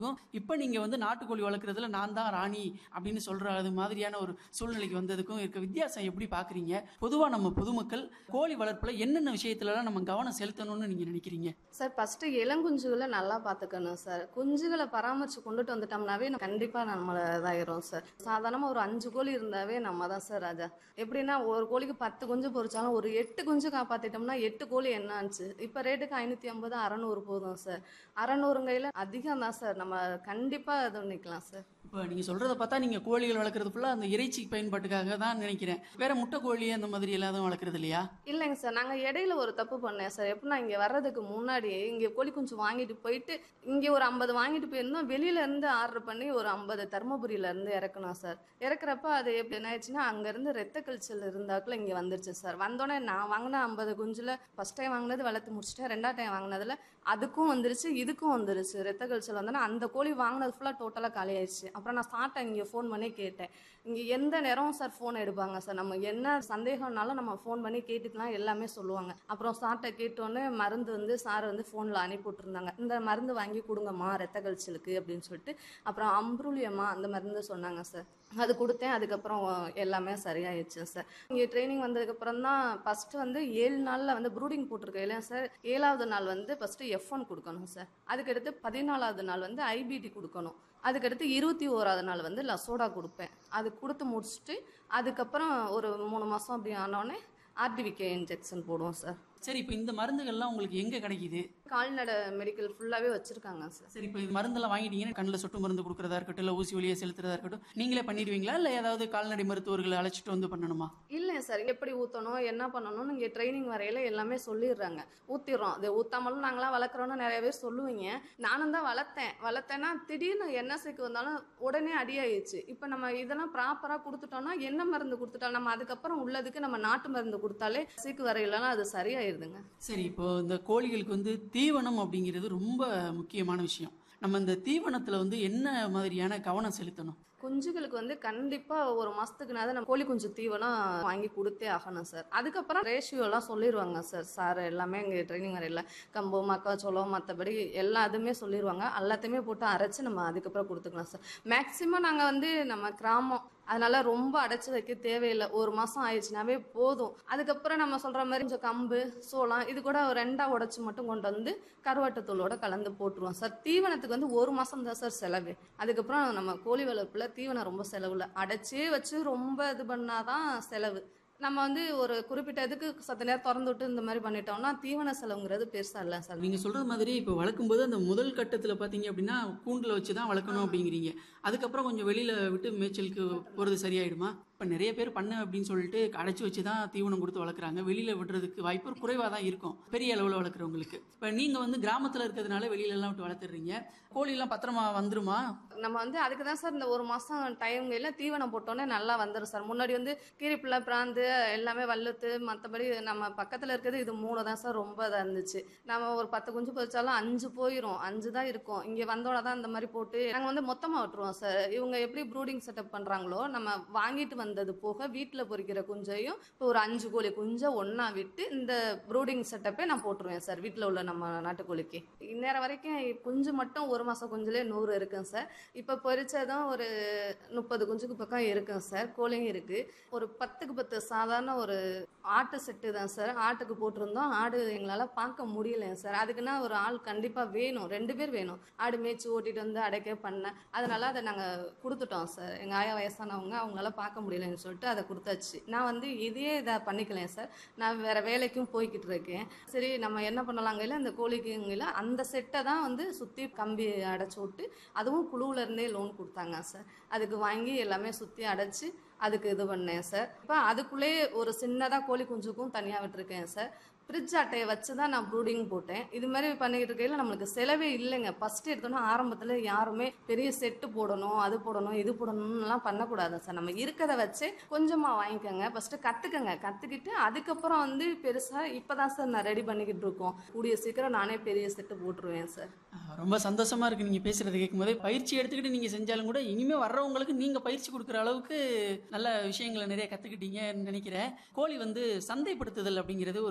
இப்ப நீங்க வந்து நாட்டுக்கோழி வளர்க்குறதுல நான் தான் ராணி அப்படின்னு சொல்ற அது மாதிரியான ஒரு சூழ்நிலைக்கு வந்ததுக்கும் இருக்க வித்தியாசம் எப்படி பாக்குறீங்க பொதுவா நம்ம பொதுமக்கள் கோழி வளர்ப்புல என்னென்ன விஷயத்துலலாம் நம்ம கவனம் செலுத்தணும்னு நீங்க நினைக்கிறீங்க சார் ஃபர்ஸ்ட் இளங்குஞ்சுகளை நல்லா பார்த்துக்கணும் சார் குஞ்சுகளை பராமரிச்சு கொண்டுட்டு வந்துட்டோம்னாவே நம்ம கண்டிப்பா நம்ம இதாயிரும் சார் சாதாரணமா ஒரு அஞ்சு கோழி இருந்தாவே நம்ம தான் சார் ராஜா எப்படின்னா ஒரு கோழிக்கு பத்து குஞ்சு பொறிச்சாலும் ஒரு எட்டு குஞ்சு காப்பாத்திட்டோம்னா எட்டு கோழி என்ன ஆச்சு இப்ப ரேட்டுக்கு ஐநூத்தி ஐம்பது அறநூறு போதும் சார் அறநூறுங்கையில அதிகம் தான் சார் நம்ம கண்டிப்பா இது நிக்கலாம் சார் இப்ப நீங்க சொல்றத பார்த்தா நீங்க கோழிகள் வளர்க்குறது ஃபுல்லா அந்த இறைச்சி பயன்பாட்டுக்காக தான் நினைக்கிறேன் வேற முட்டை கோழி அந்த மாதிரி எல்லாரும் வளர்க்குறது இல்லையா இல்லைங்க சார் நாங்க இடையில ஒரு தப்பு பண்ணேன் சார் எப்படின்னா இங்க வர்றதுக்கு முன்னாடி இங்க கோழி குஞ்சு வாங்கிட்டு போயிட்டு இங்க ஒரு ஐம்பது வாங்கிட்டு போயிருந்தோம் வெளியில இருந்து ஆர்டர் பண்ணி ஒரு ஐம்பது தர்மபுரியில இருந்து இறக்கணும் சார் இறக்குறப்ப அது எப்படி என்ன ஆயிடுச்சுன்னா அங்க இருந்து ரத்த கழிச்சல் இருந்தாக்குள்ள இங்க வந்துருச்சு சார் வந்தோடனே நான் வாங்கின ஐம்பது குஞ்சுல ஃபர்ஸ்ட் டைம் வாங்கினது வளர்த்து முடிச்சிட்டேன் ரெண்டாவது டைம் வாங்கினதுல அதுக்கும் வந்துருச்சு இதுக்கும் வந்துருச்சு ரத்த கழிச்சல் வந்தோடனே அந்த கோழி வாங்கினது ஃபுல்லா டோட்டலா காலி ஆயிடுச்சு அப்புறம் நான் சாப்பிட்டேன் இங்க ஃபோன் பண்ணி கேட்டேன் இங்க எந்த நேரம் சார் ஃபோன் எடுப்பாங்க சார் நம்ம என்ன சந்தேகம்னாலும் நம்ம ஃபோன் பண்ணி கேட்டுக்கலாம் எல்லாமே சொல்லுவாங்க அப்புறம் சார்ட்ட கேட்டோன்னே மருந்து வந்து சார் வந்து ஃபோனில் அனுப்பி விட்டுருந்தாங்க இந்த மருந்து வாங்கி கொடுங்கம்மா ரத்த கழிச்சலுக்கு அப்படின்னு சொல்லிட்டு அப்புறம் அம்ப்ரூலியம்மா அந்த மருந்து சொன்னாங்க சார் அது கொடுத்தேன் அதுக்கப்புறம் எல்லாமே சரியாயிடுச்சு சார் இங்கே ட்ரைனிங் வந்ததுக்கப்புறம் தான் ஃபஸ்ட்டு வந்து ஏழு நாளில் வந்து ப்ரூடிங் போட்டிருக்கேன் இல்லையா சார் ஏழாவது நாள் வந்து ஃபஸ்ட்டு எஃப் ஒன் கொடுக்கணும் சார் அதுக்கடுத்து பதினாலாவது நாள் வந்து ஐபிடி கொடுக்கணும் அதுக்கடுத்து இருபத்தி ஓராவது நாள் வந்து லசோடா கொடுப்பேன் அது கொடுத்து முடிச்சுட்டு அதுக்கப்புறம் ஒரு மூணு மாதம் அப்படி ஆனோடனே ஆர்டிவிகே இன்ஜெக்ஷன் போடுவோம் சார் சரி இப்ப இந்த மருந்துகள்லாம் உங்களுக்கு எங்க கிடைக்குது கால்நடை மெடிக்கல் ஃபுல்லாகவே வச்சுருக்காங்க சார் சரி இப்போ இது மருந்தெல்லாம் வாங்கிட்டீங்கன்னா கண்ணில் சொட்டு மருந்து கொடுக்குறதா இருக்கட்டும் இல்லை ஊசி வழியாக செலுத்துறதா இருக்கட்டும் நீங்களே பண்ணிடுவீங்களா இல்லை ஏதாவது கால்நடை மருத்துவர்களை அழைச்சிட்டு வந்து பண்ணணுமா இல்லைங்க சார் எப்படி ஊற்றணும் என்ன பண்ணணும்னு இங்கே ட்ரைனிங் வரையில எல்லாமே சொல்லிடுறாங்க ஊற்றிடுறோம் அது ஊற்றாமலும் நாங்களாம் வளர்க்குறோன்னு நிறைய பேர் சொல்லுவீங்க நானும் தான் வளர்த்தேன் வளர்த்தேன்னா திடீர்னு என்எஸ்சிக்கு வந்தாலும் உடனே அடியாயிடுச்சு இப்போ நம்ம இதெல்லாம் ப்ராப்பராக கொடுத்துட்டோம்னா என்ன மருந்து கொடுத்துட்டோம் நம்ம அதுக்கப்புறம் உள்ளதுக்கு நம்ம நாட்டு மருந்து கொடுத்தாலே சீக்கு வரையிலலாம் அது சரியாயிருதுங்க சரி இப்போ இந்த கோழிகளுக்கு வந்து தீவனம் அப்படிங்கிறது ரொம்ப முக்கியமான விஷயம் நம்ம இந்த தீவனத்துல வந்து என்ன மாதிரியான கவனம் செலுத்தணும் குஞ்சுகளுக்கு வந்து கண்டிப்பா ஒரு மாசத்துக்குனாவது நம்ம கோழி குஞ்சு தீவனம் வாங்கி கொடுத்தே ஆகணும் சார் அதுக்கப்புறம் ரேஷியோ எல்லாம் சொல்லிடுவாங்க சார் சார் எல்லாமே இங்க ட்ரைனிங் வரையில கம்பு மக்காச்சோளம் மற்றபடி எல்லா இதுமே சொல்லிடுவாங்க எல்லாத்தையுமே போட்டு அரைச்சு நம்ம அதுக்கப்புறம் கொடுத்துக்கலாம் சார் மேக்சிமம் நாங்க வந்து நம்ம கிராமம் அதனால ரொம்ப அடைச்சு வைக்க தேவையில்லை ஒரு மாசம் ஆயிடுச்சுனாவே போதும் அதுக்கப்புறம் நம்ம சொல்ற மாதிரி கொஞ்சம் கம்பு சோளம் இது கூட ஒரு ரெண்டா உடைச்சு மட்டும் கொண்டு வந்து கருவாட்டுத்தூளோட கலந்து போட்டுருவோம் சார் தீவனத்துக்கு வந்து ஒரு மாசம் தான் சார் செலவு அதுக்கப்புறம் நம்ம கோழி வளர்ப்புல தீவனம் ரொம்ப செலவுல அடைச்சே வச்சு ரொம்ப இது பண்ணாதான் செலவு நம்ம வந்து ஒரு குறிப்பிட்ட இதுக்கு சத்த நேரம் திறந்து விட்டு இந்த மாதிரி பண்ணிட்டோம்னா தீவன செலவுங்கிறது பெருசா இல்லை சார் நீங்க சொல்றது மாதிரி இப்போ வளர்க்கும் போது அந்த முதல் கட்டத்துல பாத்தீங்க அப்படின்னா கூண்டுல வச்சு தான் வளர்க்கணும் அப்படிங்கிறீங்க அதுக்கப்புறம் கொஞ்சம் வெளியில விட்டு மேய்ச்சலுக்கு போறது சரியாயிடுமா இப்ப நிறைய பேர் பண்ண அப்படின்னு சொல்லிட்டு அடைச்சு வச்சு தான் தீவனம் கொடுத்து வளர்க்குறாங்க வெளியில விடுறதுக்கு வாய்ப்பு குறைவா தான் இருக்கும் பெரிய அளவுல வளர்க்குறவங்களுக்கு இப்ப நீங்க வந்து கிராமத்துல இருக்கிறதுனால வெளியில எல்லாம் விட்டு வளர்த்துறீங்க கோழி எல்லாம் பத்திரமா வந்துருமா நம்ம வந்து அதுக்கு தான் சார் இந்த ஒரு மாசம் டைம்ல தீவனம் போட்டோன்னே நல்லா வந்துடும் சார் முன்னாடி வந்து கீரிப்பிள்ளை பிராந்து எல்லாமே வல்லுத்து மற்றபடி நம்ம பக்கத்துல இருக்கிறது இது மூணு தான் சார் ரொம்ப இதாக இருந்துச்சு நம்ம ஒரு பத்து குஞ்சு பொறிச்சாலும் அஞ்சு போயிடும் அஞ்சு தான் இருக்கும் இங்க வந்தோட தான் இந்த மாதிரி போட்டு நாங்க வந்து மொத்தமா விட்டுருவோம் சார் இவங்க எப்படி ப்ரூடிங் செட்டப் பண்றாங்களோ நம்ம வாங்கிட்டு வந்தது போக வீட்டுல பொறிக்கிற குஞ்சையும் இப்போ ஒரு அஞ்சு கோழி குஞ்சை ஒண்ணா விட்டு இந்த ப்ரூடிங் செட்டப்பே நான் போட்டுருவேன் சார் வீட்டுல உள்ள நம்ம நாட்டுக்கோழிக்கு இந்நேரம் வரைக்கும் குஞ்சு மட்டும் ஒரு மாசம் குஞ்சுலேயே நூறு இருக்குங்க சார் இப்போ பொரிச்சதும் ஒரு முப்பது குஞ்சுக்கு பக்கம் இருக்குங்க சார் கோழியும் இருக்கு ஒரு பத்துக்கு பத்து சாதாரண ஒரு ஆட்டு செட்டு தான் சார் ஆட்டுக்கு போட்டிருந்தோம் ஆடு எங்களால் பார்க்க முடியலைங்க சார் அதுக்குன்னா ஒரு ஆள் கண்டிப்பாக வேணும் ரெண்டு பேர் வேணும் ஆடு மேய்ச்சி ஓட்டிட்டு வந்து அடைக்க பண்ண அதனால அதை நாங்கள் கொடுத்துட்டோம் சார் எங்கள் ஆயா வயசானவங்க அவங்களால பார்க்க முடியலன்னு சொல்லிட்டு அதை கொடுத்தாச்சு நான் வந்து இதையே இதை பண்ணிக்கலேன் சார் நான் வேற வேலைக்கும் போய்கிட்டு இருக்கேன் சரி நம்ம என்ன பண்ணலாங்கையில் இந்த கோழிக்குங்கள அந்த செட்டை தான் வந்து சுற்றி கம்பி அடைச்சி விட்டு அதுவும் குழுவுல இருந்தே லோன் கொடுத்தாங்க சார் அதுக்கு வாங்கி எல்லாமே சுற்றி அடைச்சி அதுக்கு இது பண்ணேன் சார் இப்போ அதுக்குள்ளேயே ஒரு சின்னதாக கோழி குஞ்சுக்கும் தனியாக விட்டுருக்கேன் சார் ஃப்ரிட்ஜ் அட்டையை வச்சு தான் நான் ப்ரூடிங் போட்டேன் இது மாதிரி பண்ணிக்கிட்டு இருக்கையில நம்மளுக்கு செலவே இல்லைங்க ஃபர்ஸ்ட் எடுத்தோன்னா ஆரம்பத்தில் யாருமே பெரிய செட்டு போடணும் அது போடணும் இது போடணும்லாம் பண்ணக்கூடாது சார் நம்ம இருக்கிறத வச்சு கொஞ்சமாக வாங்கிக்கோங்க ஃபர்ஸ்ட் கற்றுக்கங்க கற்றுக்கிட்டு அதுக்கப்புறம் வந்து பெருசாக இப்போ தான் சார் நான் ரெடி பண்ணிக்கிட்டு இருக்கோம் கூடிய சீக்கிரம் நானே பெரிய செட்டு போட்டுருவேன் சார் ஆஹ் ரொம்ப சந்தோஷமா இருக்கு நீங்க பேசுறதை கேட்கும்போது பயிற்சி எடுத்துக்கிட்டு நீங்க செஞ்சாலும் கூட இனிமே வர்றவங்களுக்கு நீங்க பயிற்சி கொடுக்குற அளவுக்கு நல்ல விஷயங்களை நிறைய கத்துக்கிட்டீங்கன்னு நினைக்கிறேன் கோழி வந்து சந்தைப்படுத்துதல் அப்படிங்கிறது ஒரு பெரிய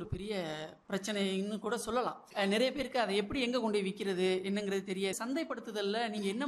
பிரச்சனைன்னு கூட சொல்லலாம் அஹ் நிறைய பேருக்கு அதை எப்படி எங்க கொண்டு போய் விற்கிறது என்னங்கிறது தெரிய சந்தைப்படுத்துதல்ல நீங்க என்ன